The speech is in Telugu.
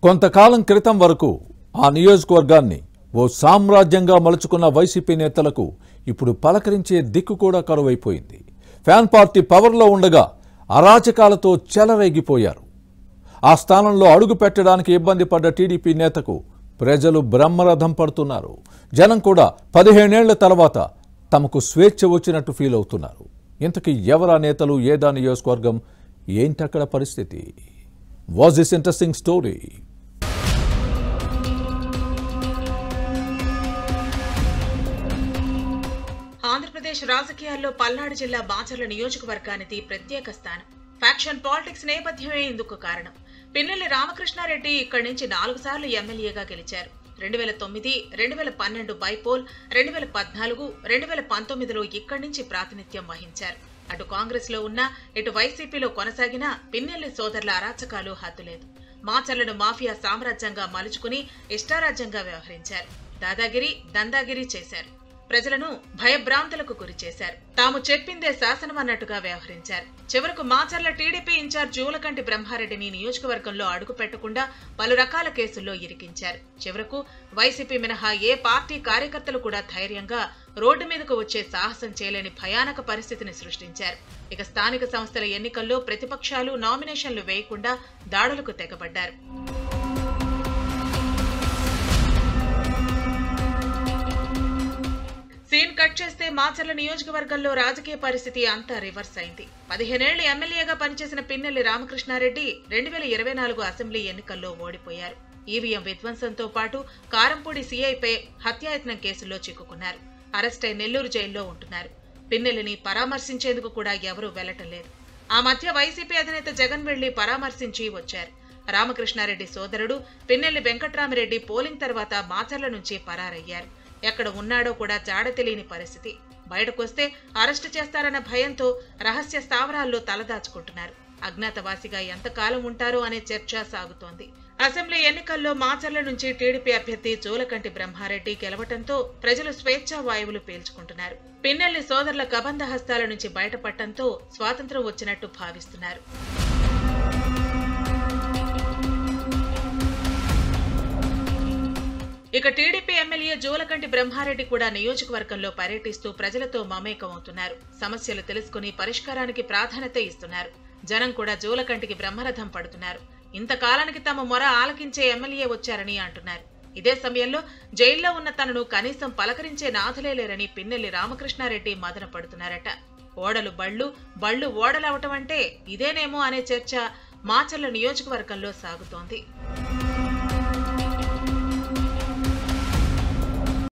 కొంతకాలం క్రితం వరకు ఆ నియోజకవర్గాన్ని ఓ సామ్రాజ్యంగా మలుచుకున్న వైసీపీ నేతలకు ఇప్పుడు పలకరించే దిక్కు కూడా కరువైపోయింది ఫ్యాన్ పార్టీ పవర్లో ఉండగా అరాచకాలతో చెలరేగిపోయారు ఆ స్థానంలో అడుగు పెట్టడానికి ఇబ్బంది పడ్డ టీడీపీ నేతకు ప్రజలు బ్రహ్మరథం పడుతున్నారు జనం కూడా పదిహేనేళ్ల తర్వాత తమకు స్వేచ్ఛ వచ్చినట్టు ఫీల్ అవుతున్నారు ఇంతకీ ఎవరా నేతలు ఏదా నియోజకవర్గం ఏంటక్కడ పరిస్థితి was this interesting story Andhra Pradesh రాజకీయాల్లో పల్నాడు జిల్లా బాచర్ల నియోజకవర్గానికి ప్రత్యేక స్థానం ఫ్యాక్షన్ పాలిటిక్స్ నేపథ్యమే ఇందుకు కారణం పిన్నెల్లి రామకృష్ణారెడ్డి ఇక్కడి నుంచి నాలుగు సార్లు ఎమ్మెల్యేగా గెలిచారు రెండు వేల తొమ్మిది రెండు వేల పన్నెండు బైపోల్ రెండు వేల పద్నాలుగు రెండు వేల పంతొమ్మిదిలో ఇక్కడి నుంచి ప్రాతినిధ్యం వహించారు అటు కాంగ్రెస్ లో ఉన్న ఇటు వైసీపీలో కొనసాగిన పిన్నెల్లి సోదరుల అరాచకాలు హద్దులేదు మాచర్లను మాఫియా సామ్రాజ్యంగా మలుచుకుని ఇష్టారాజ్యంగా వ్యవహరించారు దాదాగిరి దందాగిరి చేశారు ప్రజలను భయభ్రాంతులకు గురి చేశారు తాము చెప్పిందే శాసనం అన్నట్టుగా వ్యవహరించారు చివరకు మాచర్ల టీడీపీ ఇన్ఛార్జ్ జూలకంటి బ్రహ్మారెడ్డిని నియోజకవర్గంలో అడుగు పెట్టకుండా పలు రకాల కేసుల్లో ఇరికించారు చివరకు వైసీపీ మినహా ఏ పార్టీ కార్యకర్తలు కూడా ధైర్యంగా రోడ్డు మీదకు వచ్చే సాహసం చేయలేని భయానక పరిస్థితిని సృష్టించారు ఇక స్థానిక సంస్థల ఎన్నికల్లో ప్రతిపక్షాలు నామినేషన్లు వేయకుండా దాడులకు తెగబడ్డారు సీన్ కట్ చేస్తే మాచర్ల నియోజకవర్గంలో రాజకీయ పరిస్థితి అంతా రివర్స్ అయింది పదిహేనేళ్లు ఎమ్మెల్యేగా పనిచేసిన పిన్నెల్లి రామకృష్ణారెడ్డి రెండు వేల ఇరవై నాలుగు అసెంబ్లీ ఎన్నికల్లో ఓడిపోయారు ఈవీఎం విధ్వంసంతో పాటు కారంపూడి సీఐపై హత్యాయత్నం కేసుల్లో చిక్కుకున్నారు అరెస్ట్ అయి నెల్లూరు జైల్లో ఉంటున్నారు పిన్నెల్లిని పరామర్శించేందుకు కూడా ఎవరూ వెళ్లటం లేదు ఆ మధ్య వైసీపీ అధినేత జగన్ వెళ్లి పరామర్శించి వచ్చారు రామకృష్ణారెడ్డి సోదరుడు పిన్నెల్లి వెంకట్రామిరెడ్డి పోలింగ్ తర్వాత మాచర్ల నుంచి పరారయ్యారు ఎక్కడ ఉన్నాడో కూడా జాడ తెలియని పరిస్థితి బయటకొస్తే అరెస్టు చేస్తారన్న భయంతో రహస్య స్థావరాల్లో తలదాచుకుంటున్నారు అజ్ఞాతవాసిగా ఎంతకాలం ఉంటారో అనే చర్చ సాగుతోంది అసెంబ్లీ ఎన్నికల్లో మాచర్ల నుంచి టీడీపీ అభ్యర్థి జోలకంటి బ్రహ్మారెడ్డి గెలవటంతో ప్రజలు స్వేచ్ఛా వాయువులు పీల్చుకుంటున్నారు పిన్నెల్లి సోదరుల కబంధ హస్తాల నుంచి బయటపడటంతో స్వాతంత్రం వచ్చినట్టు భావిస్తున్నారు ఇక టీడీపీ ఎమ్మెల్యే జోలకంటి బ్రహ్మారెడ్డి కూడా నియోజకవర్గంలో పర్యటిస్తూ ప్రజలతో మమేకమవుతున్నారు సమస్యలు తెలుసుకుని పరిష్కారానికి ప్రాధాన్యత ఇస్తున్నారు జనం కూడా జోలకంటికి బ్రహ్మరథం పడుతున్నారు ఇంతకాలానికి తమ మొర ఆలకించే ఎమ్మెల్యే వచ్చారని అంటున్నారు ఇదే సమయంలో జైల్లో ఉన్న తనను కనీసం పలకరించే నాథులే లేరని పిన్నెల్లి రామకృష్ణారెడ్డి మదన పడుతున్నారట ఓడలు బళ్ళు బళ్ళు ఓడలవటం అంటే ఇదేనేమో అనే చర్చ మాచర్ల నియోజకవర్గంలో సాగుతోంది